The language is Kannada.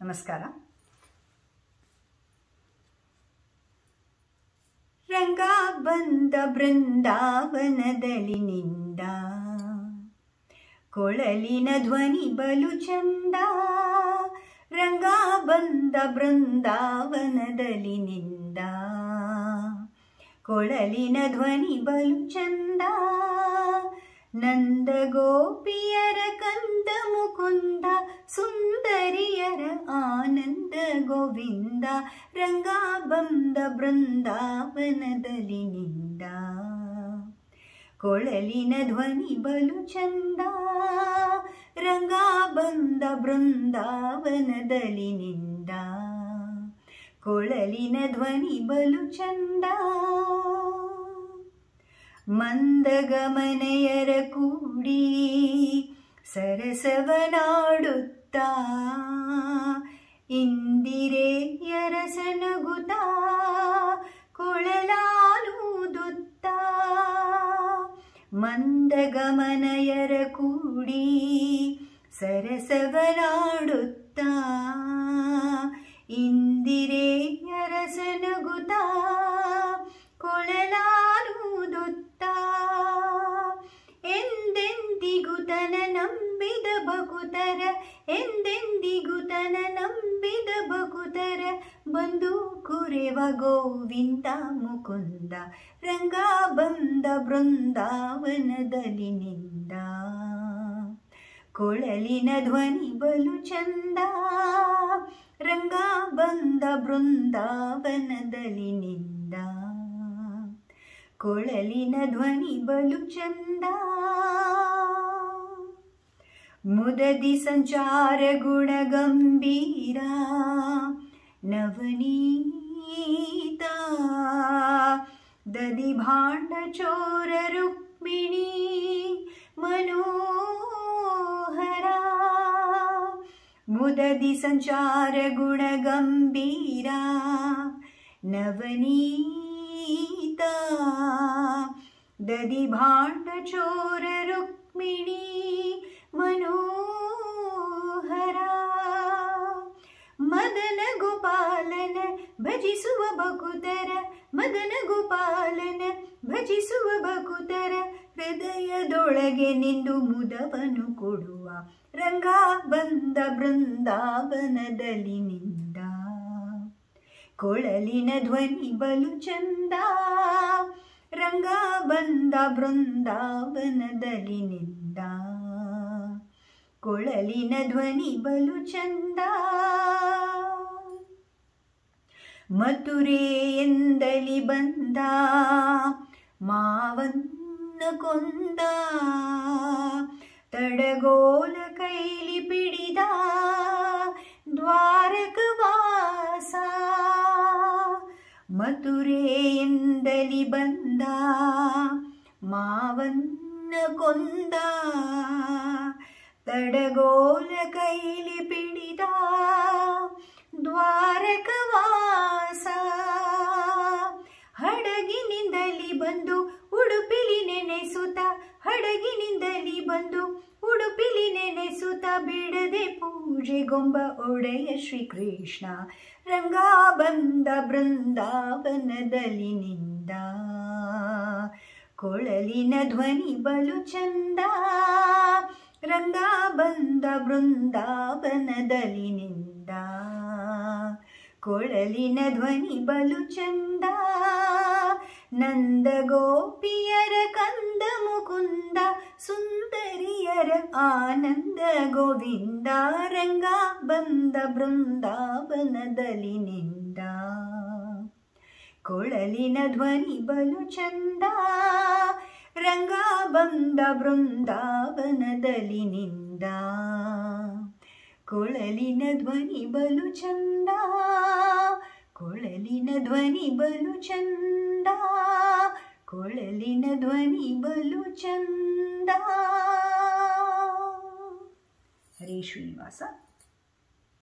ನಮಸ್ಕಾರ ರಂಗ ಬಂದ ಬೃಂದಾವನದಲ್ಲಿ ನಿಂದ ಕೊಳಲಿನ ಧ್ವನಿ ಬಲು ಚಂದ ರಂಗ ಬಂದ ಬೃಂದಾವನದಲ್ಲಿ ನಿಂದ ಕೊಳಲಿನ ಧ್ವನಿ ಬಲು ಚಂದ ನಂದ ಗೋಪಿಯರ ಕಂದ ಮುಕುಂದ ಸುಂದರಿಯರ ಆನಂದ ಗೋವಿಂದ ರಂಗ ಬಂದ ಬೃಂದಾವನದಲ್ಲಿ ನಿಂದ ಕೊಳಲಿನ ಧ್ವನಿ ಬಲು ಚಂದ ರಂಗ ಬಂದ ಬೃಂದಾವನದಲ್ಲಿ ನಿಂದ ಕೊಳಲಿನ ಧ್ವನಿ ಬಲು ಚಂದ ಮಂದಗಮನೆಯರ ಕೂಡಿ ಸರಸವನಾಡುತ್ತಾ ಇಂದಿರೆಯರ ಸನಗುತ್ತಾ ಕೊಳಲಾಲೂದುತ್ತಾ ಮಂದಗಮನಯರ ಕೂಡಿ ಸರಸವನಾಡುತ್ತಾ ಇಂದಿರೆಯರ ಸನಗುತ್ತಾ ಕೊಳಲಾಲೂದುತ್ತಾ ಎಂದೆಂದಿಗೂ ತನ ನಂಬಿದ ಬಕುತರ ಎಂದೆಂದಿಗೂ ತನ ನಂಬಿದ ಬಕುತರ ಬಂದು ಕುರೆವ ಗೋವಿಂದ ಮುಕುಂದ ರಂಗ ಬಂದ ಬೃಂದಾವನದಲ್ಲಿ ನಿಂದ ಕೊಳಲಿನ ಧ್ವನಿ ಬಲು ಚಂದ ರಂಗ ಬಂದ ಬೃಂದಾವನದಲ್ಲಿ ನಿಂದ ಕೊಳಲಿನ ಧ್ವನಿ ಬಲು ಚಂದ ಮುದದಿ ಸಂಚಾರ ಗುಣ ಗಂಭೀರ ನವನೀತ ದದಿ ಭಾಂಡ ಚೋರ ರುಕ್ಮಿಣಿ ಮನೋಹರ ಮುದದಿ ಸಂಚಾರ ಗುಣ ಗಂಭೀರ ನವನೀತ ದದಿ ಭಾಂಡ ಚೋರ ರುಕ್ಮಿಣಿ ಮನೋಹರ ಮದನ ಗೋಪಾಲನ ಭಜಿಸುವ ಬಕುತರ ಮದನ ಗೋಪಾಲನ ಭಜಿಸುವ ಬಕುತರ ಹೃದಯದೊಳಗೆ ನಿಂದು ಮುದವನ್ನು ಕೊಡುವ ರಂಗ ಬಂದ ಬೃಂದಾವನದಲ್ಲಿ ನಿಂದ ಕೊಳಲಿನ ಧ್ವನಿ ಬಲು ಚಂದ ರಂಗ ಬಂದ ಬೃಂದಾವನದಲ್ಲಿ ನಿಂದ ಕೊಳಲಿನ ಧ್ವನಿ ಬಲು ಚಂದ ಮಥುರೆ ಎಂದಲಿ ಬಂದ ಮಾವನ್ನ ಕೊಂದ ತಡಗೋಲ ಕೈಲಿ ಪಿಡಿದ ದ್ವಾರಕವಾಸ ಮಥುರೆ ಎಂದಲಿ ಬಂದ ಮಾವನ್ನ ಕೊಂದ ತಡಗೋಲ ಕೈಲಿ ಪಿಡಿದ ದ್ವಾರಕವಾಸ ಹಡಗಿನಿಂದಲಿ ಬಂದು ಉಡುಪಿಲಿ ನೆನೆಸುತ್ತ ಹಡಗಿನಿಂದಲಿ ಬಂದು ಉಡುಪಿಲಿ ನೆನೆಸುತ್ತ ಬಿಡದೆ ಪೂಜೆಗೊಂಬ ಒಡೆಯ ಶ್ರೀಕೃಷ್ಣ ರಂಗ ಬಂದ ಬೃಂದಾವನದಲ್ಲಿ ನಿಂದ ಕೊಳಲಿನ ಧ್ವನಿ ಬಲು ಚಂದ ರಂಗ ಬಂದ ಬೃಂದಾವನದಲ್ಲಿ ನಿಂದ ಕೊಳಲಿನ ಧ್ವನಿ ಬಲು ಚಂದ ನಂದ ಗೋಪಿಯರ ಕಂದ ಮುಕುಂದ ಸುಂದರಿಯರ ಆನಂದ ಗೋವಿಂದ ರಂಗ ಬಂದ ಬೃಂದಾವನದಲ್ಲಿ ನಿಂದ ಕೊಳಲಿನ ಧ್ವನಿ ಬಲು ಚಂದ ರಂಗ ಬಂದ ಬೃಂದಾವನದಲ್ಲಿ ನಿಂದ ಕೊಳಲಿನ ಧ್ವನಿ ಬಲು ಚಂದ ಕೊಳಲಿನ ಧ್ವನಿ ಬಲು ಚಂದ ಕೊಳಲಿನ ಧ್ವನಿ ಬಲು ಚಂದ ಹರೇ ಶ್ರೀನಿವಾಸ